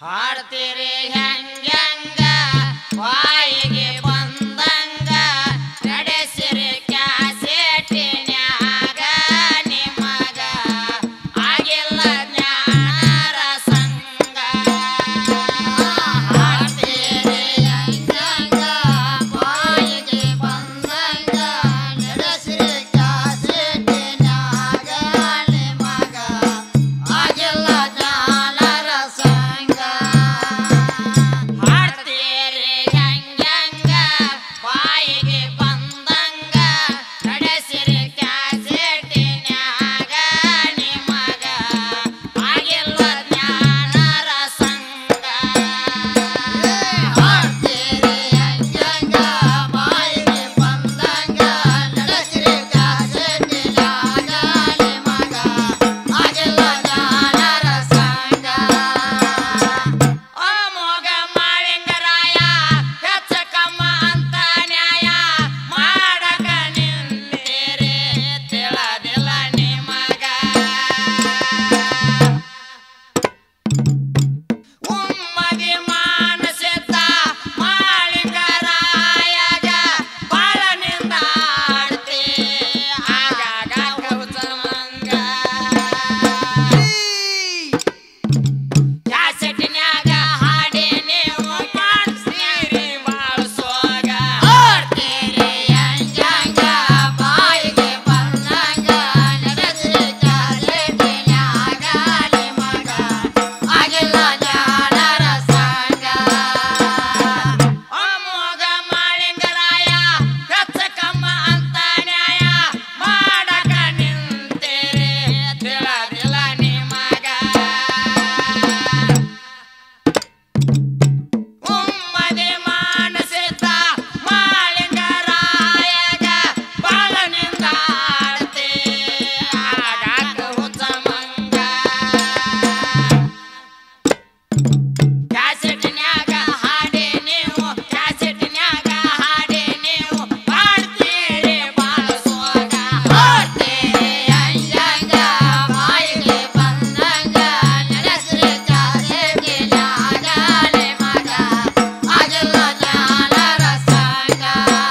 ಹಾಡ್ತೀರಿ ಹೆಂಗ ಬಾಯಿಗೆ ಬಂದಂಗ ನಡೆಸಿರಿ ಕ್ಯಾಸೆಟಿನ್ಯಾಗ ನಿಮಗ ಆಗಿಲ್ಲ ಜ್ಞಾನರ ಸಂಗ ಹಾಡ್ತೀರಿ ಹೆಂಗ ಬಾಯಿಗೆ ಬಂದಂಗ ನಡೆಸಿರಿ ಕ್ಯಾಸೆಟಿನ್ಯಾಗ ನಿಮಗ ಆಗಿಲ್ಲ ಜ್ಞಾನರ ಸಂಗ ಹಾಡ್ತೀರಿ ಹೆಂಗ ಬಾಯಿಗೆ ಬಂದಂಗ ನಡೆಸಿರಿ ಕ್ಯಾಸೆಟಿನ್ಯಾಗ ನಿಮಗ ಆಗಿಲ್ಲ ಜ್ಞಾನರ ಸಂಗ ಹಾಡ್ತೀರಿ ಹೆಂಗ ಬಾಯಿಗೆ ಬಂದಂಗ ನಡೆಸಿರಿ ಕ್ಯಾಸೆಟಿನ್ಯಾಗ ನಿಮಗ ಆಗಿಲ್ಲ ಜ್ಞಾನರ ಸಂಗ ಅಮೋಘ ಮಾಳಿಂಗರಾಯ ಹೆಚ್ಚ ಕಮ್ಮ ಅಂತ ನ್ಯಾಯ ಮಾಡಕ ನಿಂತೇರೆ ತಿಳದಿಲ್ಲ ನಿಮಗ ಉಮ್ಮದಿ ಮಾನಸಿದ್ದ ಮಾಳಿಂಗರಾಯಗ ಬಾಳನಿಂದ ಆಡ್ತಿ ಆಗಾಗ ಕೌಸಮಂಗ ಕ್ಯಾಸೆಟ್ನ್ಯಾಗ ಹಾಡಿ ನೀವು ಮಾಡ್ತೀರಿ ಬಾಳ್ಸೋಗ ಹಾಡ್ತೀರಿ ಅಂಜಂಗ ಬಾಯಿಗೆ ಬಂದಂಗ ನಡೆಸಿರಿ ಕ್ಯಾಸೆಟ್ನ್ಯಾಗ ನಿಮಗ ಆಗಿಲ್ಲ ಜ್ಞಾನರ ಸಂಗ ಅಮೋಘ ಮಾಳಿಂಗರಾಯ ಹೆಚ್ಚ ಕಮ್ಮ ಅಂತ ನ್ಯಾಯ ಮಾಡಕ ನಿಂತೇರೆ ತಿಳದಿಲ್ಲ ನಿಮಗ ಉಮ್ಮದಿ ಮಾನಸಿತ ಮಾಳಿಂಗರಾಯಗ ಬಾಳನಿಂದ ಆಡ್ತಿ ಆಗಾಗ ಹುಚ್ಚಮಂಗ ಕ್ಯಾಸೆಟ್ನ್ಯಾಗ ಹಾಡಿ ನೀವು ಕ್ಯಾಸೆಟ್ನ್ಯಾಗ ಹಾಡಿ ನೀವು ಹಾಡ್ತೀರಿ ಬಾಳಸೋಗ ಹಾಡ್ತೀರಿ ಅಂಜಂಗ ಬಾಯಿಗೆ ಬಂದಂಗ ನಡೆಸ್ರಿ ಕ್ಯಾಸೆಟ್ನ್ಯಾಗ ನಿಮಗ ಆಗಿಲ್ಲ ಜ್ಞಾನರ ಸಂಗ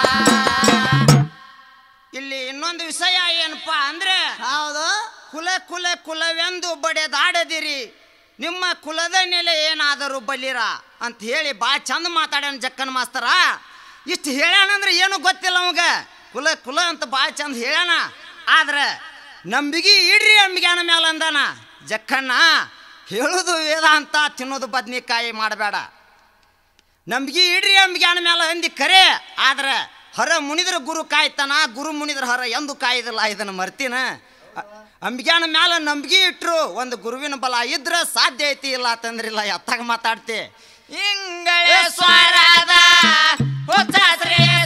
ಇಲ್ಲಿ ಇನ್ನೊಂದು ವಿಷಯ ಏನಪ್ಪಾ ಅಂದ್ರೆ ಹೌದು ಕುಲ ಕುಲ ಕುಲವೆಂದು ಬಡೆದಾಡದಿರಿ ನಿಮ್ಮ ಕುಲದ ನೆಲೆ ಏನಾದರೂ ಬಲ್ಲಿರ ಅಂತ ಹೇಳಿ ಭಾಳ ಚಂದ ಮಾತಾಡ್ಯಾನ ಜಕ್ಕನ ಮಾಸ್ತರ ಇಷ್ಟು ಹೇಳ್ಯಾನಂದ್ರೆ ಏನು ಗೊತ್ತಿಲ್ಲ ಅವಾಗ ಕುಲ ಕುಲ ಅಂತ ಭಾಳ ಚಂದ ಹೇಳ್ಯಾನ ಆದ್ರೆ ನಂಬಿಗೆ ಇಡ್ರಿ ಅಂಬಿಗ್ಯಾನ ಮ್ಯಾಲ ಅಂದಾನ ಜಕ್ಕಣ್ಣ ಹೇಳೋದು ವೇದ ಅಂತ ತಿನ್ನೋದು ಬದ್ನಿಕಾಯಿ ಮಾಡಬೇಡ ನಂಬಿಗೆ ಇಡ್ರಿ ಅಂಬಿಗ್ಯಾನ ಮ್ಯಾಲ ಅಂದಿ ಖರೆ ಆದ್ರೆ ಹರ ಮುನಿದ್ರ ಗುರು ಕಾಯ್ತಾನ ಗುರು ಮುನಿದ್ರ ಹರ ಎಂದು ಕಾಯ್ದಿಲ್ಲ ಇದನ್ನ ಮರ್ತಿನ ಅ- ಅಂಬಿಗ್ಯಾನ ಮ್ಯಾಲ ನಂಬಿಕೆ ಇಟ್ರು ಒಂದು ಗುರುವಿನ ಬಲ ಇದ್ರ ಸಾಧ್ಯ ಐತಿ ಇಲ್ಲ ಅಂತಂದ್ರಿಲ್ಲ ಎತ್ತಾಗ ಮಾತಾಡ್ತಿ ಇಂಗಳೇ ಸ್ವರದ ಹುಚ್ಚ ಶ್ರೀ